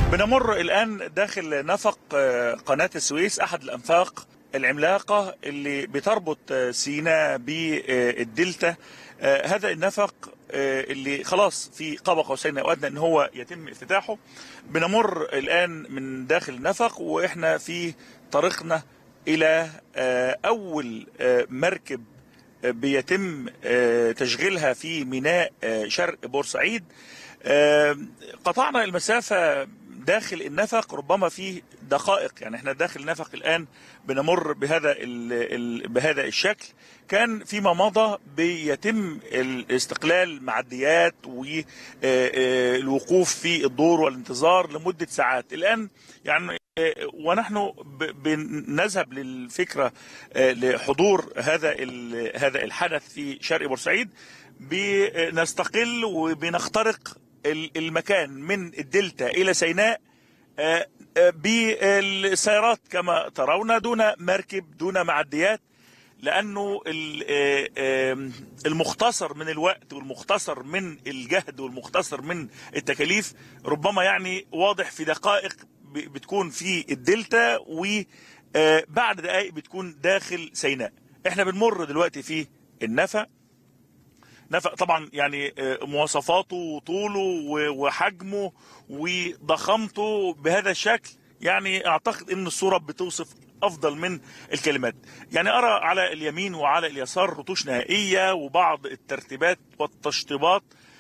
بنمر الآن داخل نفق قناة السويس أحد الأنفاق العملاقة اللي بتربط سيناء بالدلتا هذا النفق اللي خلاص في قاب قوسين او ادنى ان هو يتم افتتاحه بنمر الان من داخل النفق واحنا في طريقنا الى اول مركب بيتم تشغيلها في ميناء شرق بورسعيد قطعنا المسافة داخل النفق ربما في دقائق يعني احنا داخل النفق الان بنمر بهذا ال ال بهذا الشكل كان فيما مضى بيتم استقلال معديات والوقوف في الدور والانتظار لمده ساعات الان يعني ونحن بنذهب للفكره لحضور هذا هذا الحدث في شرق بورسعيد بنستقل وبنخترق المكان من الدلتا الى سيناء بالسيارات كما ترون دون مركب دون معديات لانه المختصر من الوقت والمختصر من الجهد والمختصر من التكاليف ربما يعني واضح في دقائق بتكون في الدلتا وبعد دقائق بتكون داخل سيناء احنا بنمر دلوقتي في النفق نفق طبعا يعني مواصفاته وطوله وحجمه وضخامته بهذا الشكل يعني اعتقد ان الصوره بتوصف افضل من الكلمات يعني ارى على اليمين وعلى اليسار رتوش نهائيه وبعض الترتيبات والتشطيبات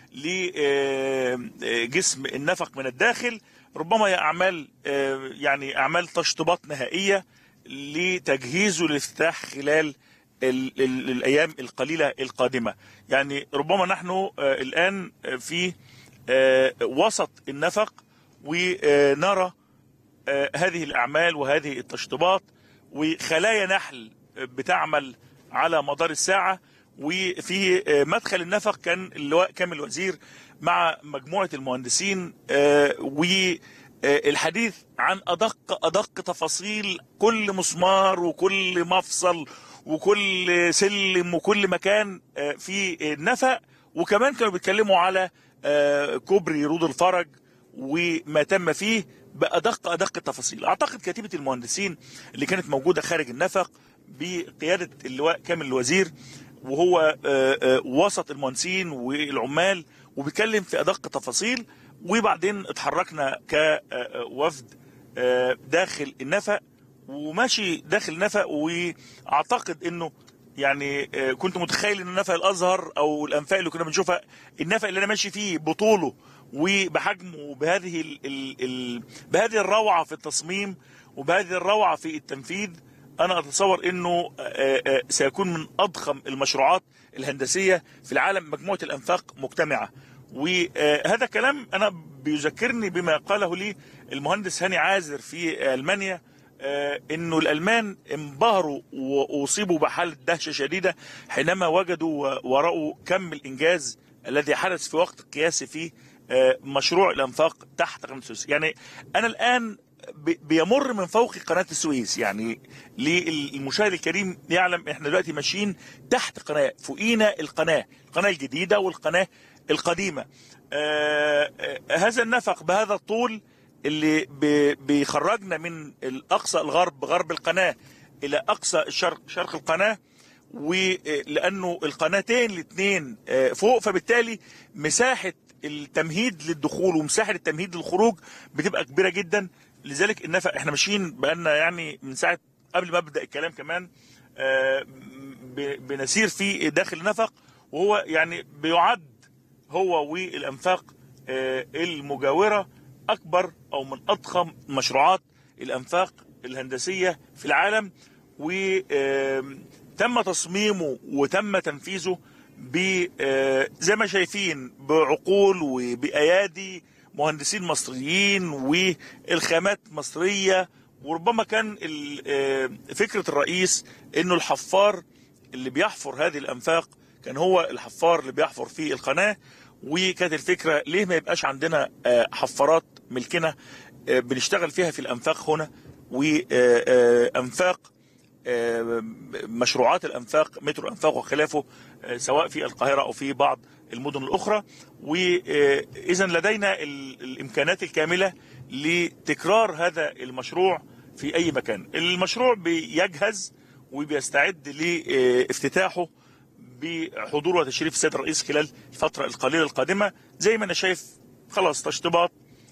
لجسم النفق من الداخل ربما هي اعمال يعني اعمال تشطيبات نهائيه لتجهيزه للافتتاح خلال ال ال الايام القليله القادمه يعني ربما نحن الان في وسط النفق ونرى هذه الاعمال وهذه التشطيبات وخلايا نحل بتعمل على مدار الساعه وفي مدخل النفق كان اللواء كامل وزير مع مجموعه المهندسين والحديث عن ادق ادق تفاصيل كل مسمار وكل مفصل وكل سلم وكل مكان في النفق وكمان كانوا بيتكلموا على كوبري رود الفرج وما تم فيه بأدق أدق التفاصيل أعتقد كتيبة المهندسين اللي كانت موجودة خارج النفق بقيادة اللواء كامل الوزير وهو وسط المهندسين والعمال وبيتكلم في أدق التفاصيل وبعدين اتحركنا كوفد داخل النفق وماشي داخل النفق واعتقد انه يعني كنت متخيل ان النفق الازهر او الانفاق اللي كنا بنشوفها النفق اللي انا ماشي فيه بطوله وبحجمه وبهذه ال ال ال بهذه الروعه في التصميم وبهذه الروعه في التنفيذ انا اتصور انه سيكون من اضخم المشروعات الهندسيه في العالم مجموعه الانفاق مجتمعه وهذا كلام انا بيذكرني بما قاله لي المهندس هاني عازر في المانيا انه الالمان انبهروا واصيبوا بحاله دهشه شديده حينما وجدوا ورأوا كم الانجاز الذي حدث في وقت قياسي في مشروع الانفاق تحت قناه السويس يعني انا الان بيمر من فوق قناه السويس يعني للمشاهد الكريم يعلم احنا دلوقتي ماشيين تحت قناه فوقينا القناه القناه الجديده والقناه القديمه هذا النفق بهذا الطول اللي بيخرجنا من الاقصى الغرب غرب القناه الى اقصى الشرق شرق القناه ولانه القناتين الاثنين فوق فبالتالي مساحه التمهيد للدخول ومساحه التمهيد للخروج بتبقى كبيره جدا لذلك النفق احنا ماشيين بقالنا يعني من ساعه قبل ما ابدا الكلام كمان بنسير في داخل النفق وهو يعني بيعد هو والانفاق المجاوره اكبر او من اضخم مشروعات الانفاق الهندسيه في العالم وتم تصميمه وتم تنفيذه زي ما شايفين بعقول وبايادي مهندسين مصريين والخامات مصريه وربما كان فكره الرئيس انه الحفار اللي بيحفر هذه الانفاق كان هو الحفار اللي بيحفر في القناه وكانت الفكره ليه ما يبقاش عندنا حفارات ملكنا بنشتغل فيها في الانفاق هنا وانفاق مشروعات الانفاق مترو انفاق وخلافه سواء في القاهره او في بعض المدن الاخرى واذا لدينا ال- الامكانات الكامله لتكرار هذا المشروع في اي مكان المشروع بيجهز وبيستعد لافتتاحه بحضور وتشريف السيد الرئيس خلال الفتره القليله القادمه زي ما انا شايف خلاص تشطيبات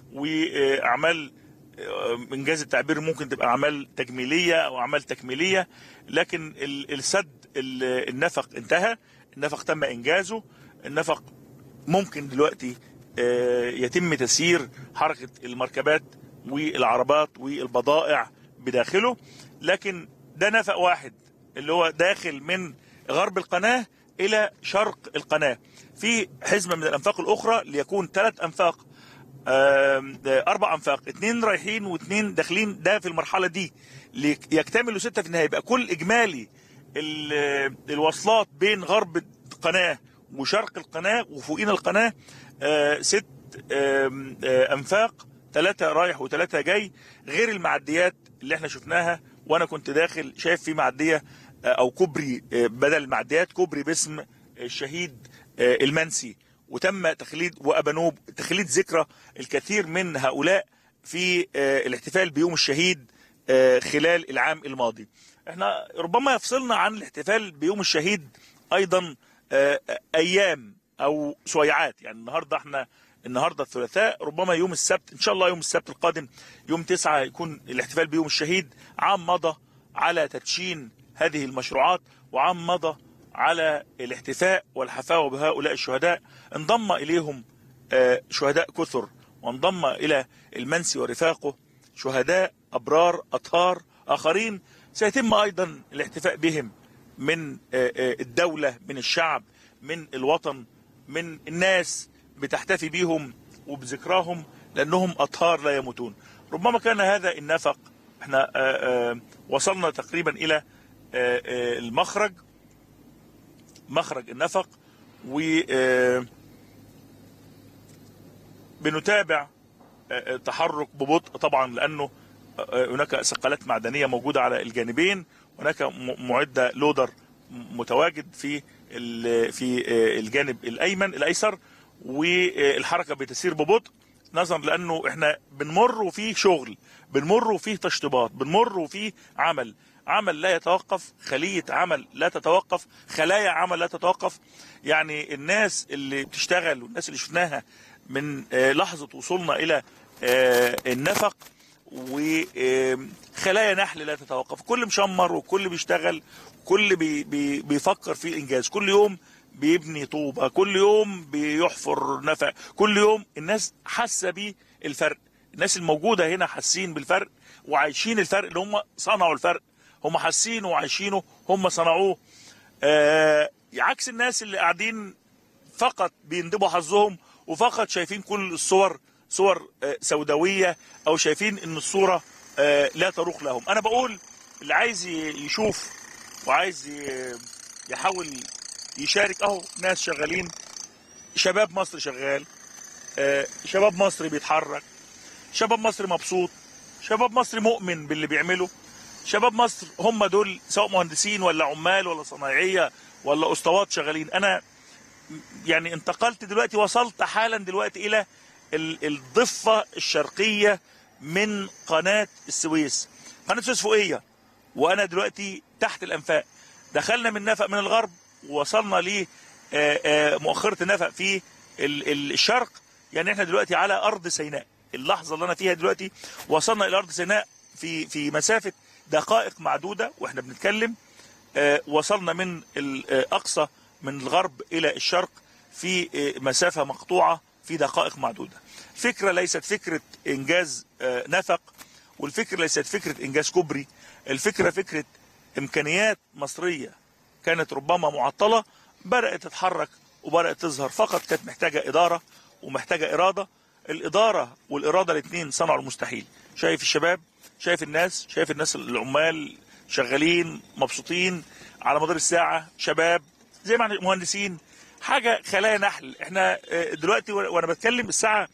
واعمال آه، انجاز التعبير ممكن تبقى اعمال تجميليه او اعمال تكميليه لكن ال- السد ال- النفق انتهى النفق تم انجازه النفق ممكن دلوقتي آه، يتم تسيير حركه المركبات والعربات والبضائع بداخله لكن ده نفق واحد اللي هو داخل من غرب القناه الى شرق القناه في حزمه من الانفاق الاخرى ليكون ثلاث انفاق آم، آه، اربع انفاق اثنين رايحين واثنين داخلين ده في المرحله دي ليكتملوا سته في النهايه يبقى كل اجمالي ال- آه، الوصلات بين غرب القناه وشرق القناه وفوقين القناه آه، ست آم، آه، انفاق ثلاثه رايح وثلاثه جاي غير المعديات اللي احنا شفناها وانا كنت داخل شايف في معديه آه، او كوبري آه، بدل المعديات كوبري باسم الشهيد آه، المنسي وتم تخليد وابانوب تخليد ذكرى الكثير من هؤلاء في آه، الاحتفال بيوم الشهيد آه، خلال العام الماضي احنا ربما يفصلنا عن الاحتفال بيوم الشهيد ايضا آه، ايام او سويعات يعني النهارده احنا النهارده الثلاثاء ربما يوم السبت ان شاء الله يوم السبت القادم يوم تسعة يكون الاحتفال بيوم الشهيد عام مضى على تدشين هذه المشروعات وعام مضى على الاحتفاء والحفاوة بهؤلاء الشهداء انضم إليهم آه، شهداء كثر وانضم إلى المنسي ورفاقه شهداء أبرار أطهار آخرين سيتم أيضا الاحتفاء بهم من آه، آه، الدولة من الشعب من الوطن من الناس بتحتفي بيهم وبذكراهم لأنهم أطهار لا يموتون ربما كان هذا النفق احنا آه، آه، وصلنا تقريبا إلى آه، آه، المخرج مخرج النفق و آه، بنتابع آه، تحرك ببطء طبعا لانه آه، هناك ثقلات معدنيه موجوده على الجانبين هناك م- معده لودر متواجد في ال- في آه، الجانب الايمن الايسر والحركه بتسير ببطء نظرا لانه احنا بنمر وفيه شغل بنمر وفيه تشطيبات بنمر وفيه عمل عمل لا يتوقف خلية عمل لا تتوقف خلايا عمل لا تتوقف يعني الناس اللي بتشتغل والناس اللي شفناها من آه، لحظة وصولنا إلى آه، النفق وخلايا نحل لا تتوقف كل مشمر وكل بيشتغل كل بي بي بيفكر في الإنجاز كل يوم بيبني طوبة كل يوم بيحفر نفق كل يوم الناس حاسة بالفرق الناس الموجودة هنا حاسين بالفرق وعايشين الفرق اللي هم صنعوا الفرق هم حاسين وعايشينه هم صنعوه آه عكس الناس اللي قاعدين فقط بيندبوا حظهم وفقط شايفين كل الصور صور آه، سوداوية او شايفين ان الصورة آه، لا تروق لهم انا بقول اللي عايز ي- يشوف وعايز ي- يحاول يشارك اهو ناس شغالين شباب مصر شغال آه، شباب مصري بيتحرك شباب مصري مبسوط شباب مصري مؤمن باللي بيعمله شباب مصر هم دول سواء مهندسين ولا عمال ولا صنايعيه ولا اسطوات شغالين انا يعني انتقلت دلوقتي وصلت حالا دلوقتي الى ال- الضفه الشرقيه من قناه السويس قناه السويس فوقيه وانا دلوقتي تحت الانفاق دخلنا من نفق من الغرب ووصلنا ل آه، آه، مؤخره النفق في ال- ال- الشرق يعني احنا دلوقتي على ارض سيناء اللحظه اللي انا فيها دلوقتي وصلنا الى ارض سيناء في في مسافه دقائق معدوده واحنا بنتكلم آه، وصلنا من الاقصى من الغرب الى الشرق في آه، مسافه مقطوعه في دقائق معدوده. الفكره ليست فكره انجاز آه، نفق والفكره ليست فكره انجاز كوبري، الفكره فكره امكانيات مصريه كانت ربما معطله بدات تتحرك وبدات تظهر فقط كانت محتاجه اداره ومحتاجه اراده الاداره والاراده الاثنين صنعوا المستحيل شايف الشباب شايف الناس شايف الناس العمال شغالين مبسوطين على مدار الساعه شباب زي ما احنا مهندسين حاجه خلايا نحل احنا آه، دلوقتي و- وانا بتكلم الساعه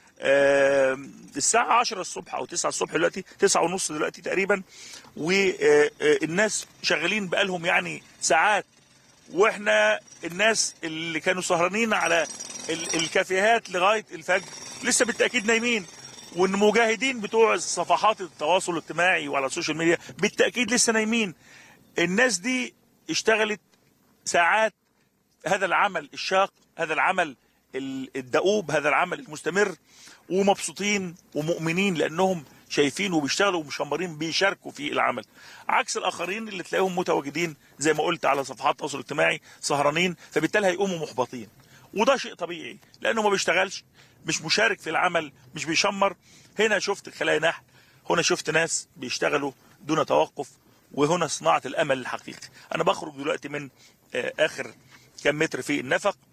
آه، الساعة 10 الصبح أو 9 الصبح دلوقتي 9 ونص دلوقتي تقريبا والناس شغالين بقالهم يعني ساعات واحنا الناس اللي كانوا سهرانين على ال- الكافيهات لغايه الفجر لسه بالتاكيد نايمين والمجاهدين بتوع صفحات التواصل الاجتماعي وعلى السوشيال ميديا بالتاكيد لسه نايمين الناس دي اشتغلت ساعات هذا العمل الشاق هذا العمل ال- الدؤوب هذا العمل المستمر ومبسوطين ومؤمنين لانهم شايفين وبيشتغلوا ومشمرين بيشاركوا في العمل عكس الاخرين اللي تلاقيهم متواجدين زي ما قلت على صفحات التواصل الاجتماعي سهرانين فبالتالي هيقوموا محبطين وده شيء طبيعي لانه ما بيشتغلش مش مشارك في العمل مش بيشمر هنا شفت خلايا نحل هنا شفت ناس بيشتغلوا دون توقف وهنا صناعه الامل الحقيقي انا بخرج دلوقتي من آه، اخر كم متر في النفق